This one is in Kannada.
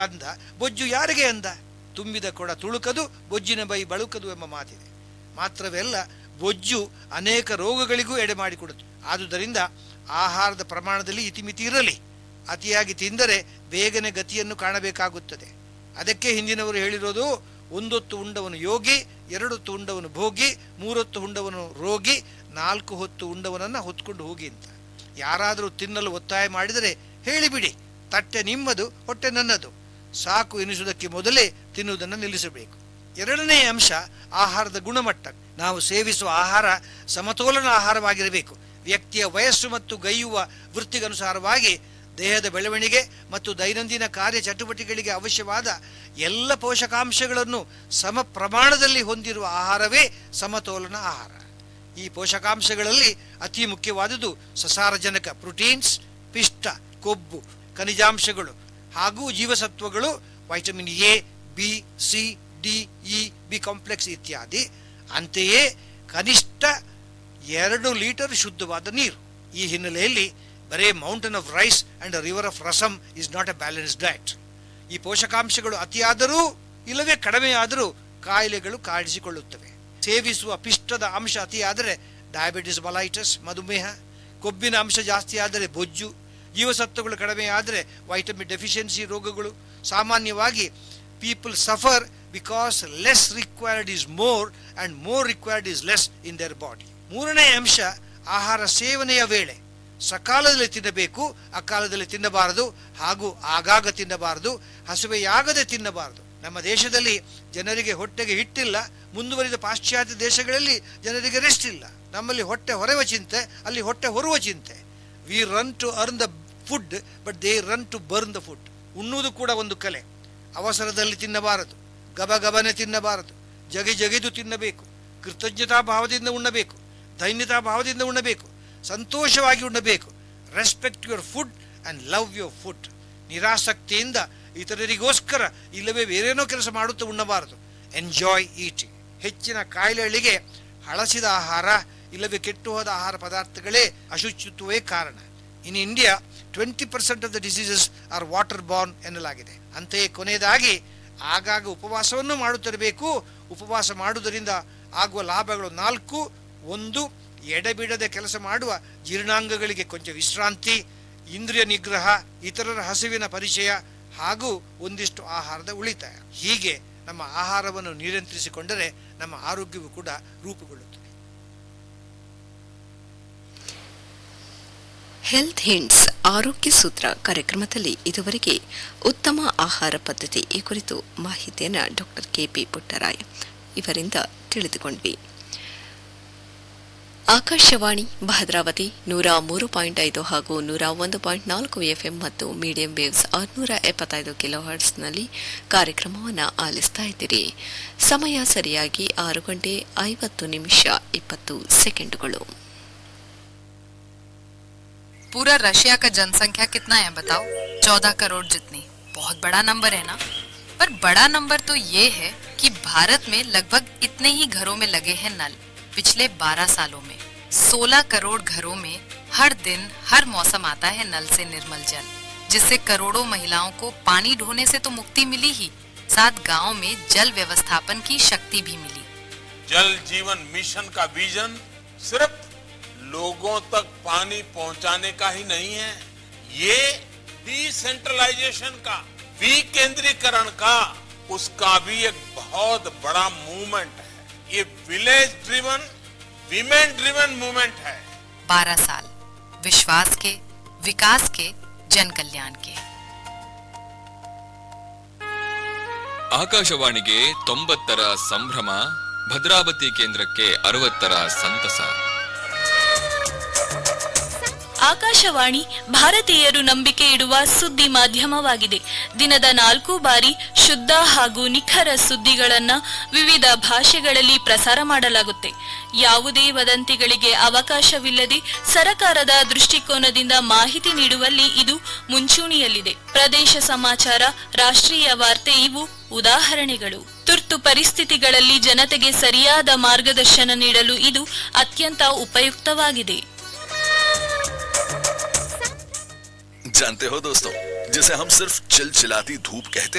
ಅಂದ ಬೊಜ್ಜು ಯಾರಿಗೆ ಅಂದ ತುಂಬಿದ ಕೊಡ ತುಳುಕದು ಬೊಜ್ಜಿನ ಬೈ ಬಳುಕದು ಎಂಬ ಮಾತಿದೆ ಮಾತ್ರವೆಲ್ಲ ಬೊಜ್ಜು ಅನೇಕ ರೋಗಗಳಿಗೂ ಎಡೆ ಮಾಡಿಕೊಡುತ್ತೆ ಆದುದರಿಂದ ಆಹಾರದ ಪ್ರಮಾಣದಲ್ಲಿ ಇತಿಮಿತಿ ಇರಲಿ ಅತಿಯಾಗಿ ತಿಂದರೆ ಬೇಗನೆ ಗತಿಯನ್ನು ಕಾಣಬೇಕಾಗುತ್ತದೆ ಅದಕ್ಕೆ ಹಿಂದಿನವರು ಹೇಳಿರೋದು ಒಂದೊತ್ತು ಉಂಡವನು ಯೋಗಿ ಎರಡೊತ್ತು ಉಂಡವನು ಭೋಗಿ ಮೂರೊತ್ತು ಉಂಡವನು ರೋಗಿ ನಾಲ್ಕು ಹೊತ್ತು ಉಂಡವನನ್ನ ಹೊತ್ಕೊಂಡು ಹೋಗಿ ಅಂತ ಯಾರಾದರೂ ತಿನ್ನಲು ಒತ್ತಾಯ ಮಾಡಿದರೆ ಹೇಳಿಬಿಡಿ ತಟ್ಟೆ ನಿಮ್ಮದು ಹೊಟ್ಟೆ ನನ್ನದು ಸಾಕು ಎನಿಸುವುದಕ್ಕೆ ಮೊದಲೇ ತಿನ್ನುವುದನ್ನು ನಿಲ್ಲಿಸಬೇಕು ಎರಡನೇ ಅಂಶ ಆಹಾರದ ಗುಣಮಟ್ಟ ನಾವು ಸೇವಿಸುವ ಆಹಾರ ಸಮತೋಲನ ಆಹಾರವಾಗಿರಬೇಕು ವ್ಯಕ್ತಿಯ ವಯಸ್ಸು ಮತ್ತು ಗೈಯುವ ವೃತ್ತಿಗನುಸಾರವಾಗಿ ದೇಹದ ಬೆಳವಣಿಗೆ ಮತ್ತು ದೈನಂದಿನ ಕಾರ್ಯ ಚಟುವಟಿಕೆಗಳಿಗೆ ಅವಶ್ಯವಾದ ಎಲ್ಲ ಪೋಷಕಾಂಶಗಳನ್ನು ಸಮ ಪ್ರಮಾಣದಲ್ಲಿ ಹೊಂದಿರುವ ಆಹಾರವೇ ಸಮತೋಲನ ಆಹಾರ ಈ ಪೋಷಕಾಂಶಗಳಲ್ಲಿ ಅತಿ ಮುಖ್ಯವಾದುದು ಸಸಾರಜನಕ ಪ್ರೋಟೀನ್ಸ್ ಪಿಷ್ಟ ಕೊಬ್ಬು ಖನಿಜಾಂಶಗಳು ಹಾಗೂ ಜೀವಸತ್ವಗಳು vitamin A B C D E B complex ಇತ್ಯಾದಿ ಅಂತೆಯೇ ಕನಿಷ್ಠ ಎರಡು ಲೀಟರ್ ಶುದ್ಧವಾದ ನೀರು ಈ ಹಿನ್ನೆಲೆಯಲ್ಲಿ ಬರೇ mountain of rice and river of rasam is not a balance diet ಈ ಪೋಷಕಾಂಶಗಳು ಅತಿಯಾದರೂ ಇಲ್ಲವೇ ಕಡಿಮೆಯಾದರೂ ಕಾಯಿಲೆಗಳು ಕಾಣಿಸಿಕೊಳ್ಳುತ್ತವೆ ಸೇವಿಸುವ ಪಿಷ್ಟದ ಅಂಶ ಅತಿಯಾದರೆ ಡಯಾಬಿಟಿಸ್ ಬಲೈಟಸ್ ಮಧುಮೇಹ ಕೊಬ್ಬಿನ ಅಂಶ ಜಾಸ್ತಿ ಆದರೆ ಬೊಜ್ಜು ಜೀವಸತ್ವಗಳು ಕಡಿಮೆ ಆದರೆ ವೈಟಮಿನ್ ಡೆಫಿಷಿಯನ್ಸಿ ರೋಗಗಳು ಸಾಮಾನ್ಯವಾಗಿ people suffer because less required is more and more required is less in their body ಮೂರನೇ ಅಂಶ ಆಹಾರ ಸೇವನೆಯ ವೇಳೆ ಸಕಾಲದಲ್ಲಿ ತಿನ್ನಬೇಕು ಅಕಾಲದಲ್ಲಿ ತಿನ್ನಬಾರದು ಹಾಗೂ ಆಗಾಗ ತಿನ್ನಬಾರದು ಹಸುವೆಯಾಗದೆ ತಿನ್ನಬಾರದು ನಮ್ಮ ದೇಶದಲ್ಲಿ ಜನರಿಗೆ ಹೊಟ್ಟೆಗೆ ಹಿಟ್ಟಿಲ್ಲ ಮುಂದುವರಿದ ಪಾಶ್ಚಾತ್ಯ ದೇಶಗಳಲ್ಲಿ ಜನರಿಗೆ ರೆಸ್ಟ್ ಇಲ್ಲ ನಮ್ಮಲ್ಲಿ ಹೊಟ್ಟೆ ಹೊರೆವ ಚಿಂತೆ ಅಲ್ಲಿ ಹೊಟ್ಟೆ ಹೊರುವ ಚಿಂತೆ we run to earn the food but they run to burn the food ಉಣ್ಣುವುದು ಕೂಡ ಒಂದು ಕಲೆ ಅವಸರದಲ್ಲಿ ತಿನ್ನಬಾರದು ಗಬ ಗಬನೆ ತಿನ್ನಬಾರದು ಜಗಿ ಜಗಿದು ತಿನ್ನಬೇಕು ಕೃತಜ್ಞತಾ ಭಾವದಿಂದ ಉಣ್ಣಬೇಕು ದೈನ್ಯತಾ ಭಾವದಿಂದ ಉಣ್ಣಬೇಕು ಸಂತೋಷವಾಗಿ ಉಣ್ಣಬೇಕು respect your food and love your food ನಿರಾಸಕ್ತಿಯಿಂದ ಇತರರಿಗೋಸ್ಕರ ಇಲ್ಲವೇ ಬೇರೇನೋ ಕೆಲಸ ಮಾಡುತ್ತಾ ಉಣ್ಣಬಾರದು ಎಂಜಾಯ್ ಈಟಿಂಗ್ ಹೆಚ್ಚಿನ ಕಾಯಿಲೆಗಳಿಗೆ ಹಳಸಿದ ಆಹಾರ ಇಲ್ಲವೇ ಕೆಟ್ಟು ಹೋದ ಆಹಾರ ಪದಾರ್ಥಗಳೇ ಅಶುಚಿತ್ವವೇ ಕಾರಣ in India twenty percent of the diseases are water borne ಎನ್ನಲಾಗಿದೆ ಅಂತೆಯೇ ಕೊನೆಯದಾಗಿ ಆಗಾಗ ಉಪವಾಸವನ್ನು ಮಾಡುತ್ತಿರಬೇಕು ಉಪವಾಸ ಮಾಡುವುದರಿಂದ ಆಗುವ ಲಾಭಗಳು ನಾಲ್ಕು ಒಂದು ಎಡೆಬಿಡದೆ ಕೆಲಸ ಮಾಡುವ ಜೀರ್ಣಾಂಗಗಳಿಗೆ ಕೊಂಚ ವಿಶ್ರಾಂತಿ ಇಂದ್ರಿಯ ನಿಗ್ರಹ ಇತರರ ಹಸಿವಿನ ಪರಿಚಯ ಹಾಗೂ ಒಂದಿಷ್ಟು ಆಹಾರದ ಉಳಿತಾಯ ಹೀಗೆ ನಮ್ಮ ಆಹಾರವನ್ನು ನಿಯಂತ್ರಿಸಿಕೊಂಡರೆ ನಮ್ಮ ಆರೋಗ್ಯವು ಕೂಡ ರೂಪುಗೊಳ್ಳುತ್ತದೆ ಹೆಲ್ತ್ ಹಿಂಟ್ಸ್ ಆರೋಗ್ಯ ಸೂತ್ರ ಕಾರ್ಯಕ್ರಮದಲ್ಲಿ ಇದುವರೆಗೆ ಉತ್ತಮ ಆಹಾರ ಪದ್ಧತಿ ಈ ಕುರಿತು ಮಾಹಿತಿಯನ್ನು ಡಾಕ್ಟರ್ ಕೆಪಿ ಪುಟ್ಟರಾಯ್ ಇವರಿಂದ ತಿಳಿದುಕೊಂಡ್ವಿ ಆಕಾಶವಾಣಿ ಭದ್ರಾವತಿ ನೂರ ಮೂರು ಪಾಯಿಂಟ್ ಐದು ಹಾಗೂ ನೂರ ಒಂದು ಪಾಯಿಂಟ್ ನಾಲ್ಕು ಎಫ್ಎಂ ಮತ್ತು ಮೀಡಿಯಂ ವೇವ್ಸ್ ಆರುನೂರ ಎಪ್ಪತ್ತೈದು ಕಿಲೋ ಹರ್ಟ್ಸ್ನಲ್ಲಿ ಕಾರ್ಯಕ್ರಮವನ್ನು ಆಲಿಸ್ತಾ ಇದ್ದೀರಿ ಸಮಯ ಸರಿಯಾಗಿ ಆರು ಗಂಟೆ ಐವತ್ತು ನಿಮಿಷ ಇಪ್ಪತ್ತು ಸೆಕೆಂಡುಗಳು पूरा रशिया का जनसंख्या कितना है बताओ चौदह करोड़ जितनी बहुत बड़ा नंबर है ना पर बड़ा नंबर तो ये है कि भारत में लगभग इतने ही घरों में लगे हैं नल पिछले 12 सालों में 16 करोड़ घरों में हर दिन हर मौसम आता है नल से निर्मल जल जिससे करोड़ों महिलाओं को पानी ढोने से तो मुक्ति मिली ही साथ गांव में जल व्यवस्थापन की शक्ति भी मिली जल जीवन मिशन का विजन सिर्फ लोगों तक पानी पहुंचाने का ही नहीं है ये डिसेंट्रलाइजेशन का विकेंद्रीकरण का उसका भी एक बहुत बड़ा मूवमेंट है ये village driven women driven movement है 12 साल विश्वास के विकास के जन कल्याण के ಆಕಾಶವಾಣಿಗೆ ತೊಂಬತ್ತರ ಸಂಭ್ರಮ ಭದ್ರಾವತಿ ಕೇಂದ್ರಕ್ಕೆ ಅರವತ್ತರ ಸಂತಸ ಆಕಾಶವಾಣಿ ಭಾರತೀಯರು ನಂಬಿಕೆ ಇಡುವ ಸುದ್ದಿ ಮಾಧ್ಯಮವಾಗಿದೆ ದಿನದ ನಾಲ್ಕು ಬಾರಿ ಶುದ್ಧ ಹಾಗೂ ನಿಖರ ಸುದ್ದಿಗಳನ್ನ ವಿವಿಧ ಭಾಷೆಗಳಲ್ಲಿ ಪ್ರಸಾರ ಮಾಡಲಾಗುತ್ತೆ ಯಾವುದೇ ವದಂತಿಗಳಿಗೆ ಅವಕಾಶವಿಲ್ಲದೆ ಸರಕಾರದ ದೃಷ್ಟಿಕೋನದಿಂದ ಮಾಹಿತಿ ನೀಡುವಲ್ಲಿ ಇದು ಮುಂಚೂಣಿಯಲ್ಲಿದೆ ಪ್ರದೇಶ ಸಮಾಚಾರ ರಾಷ್ಟ್ರೀಯ ವಾರ್ತೆ ಇವು ಉದಾಹರಣೆಗಳು ತುರ್ತು ಪರಿಸ್ಥಿತಿಗಳಲ್ಲಿ ಜನತೆಗೆ ಸರಿಯಾದ ಮಾರ್ಗದರ್ಶನ ನೀಡಲು ಇದು ಅತ್ಯಂತ ಉಪಯುಕ್ತವಾಗಿದೆ जानते हो दोस्तों जिसे हम सिर्फ चिलचिलाती धूप कहते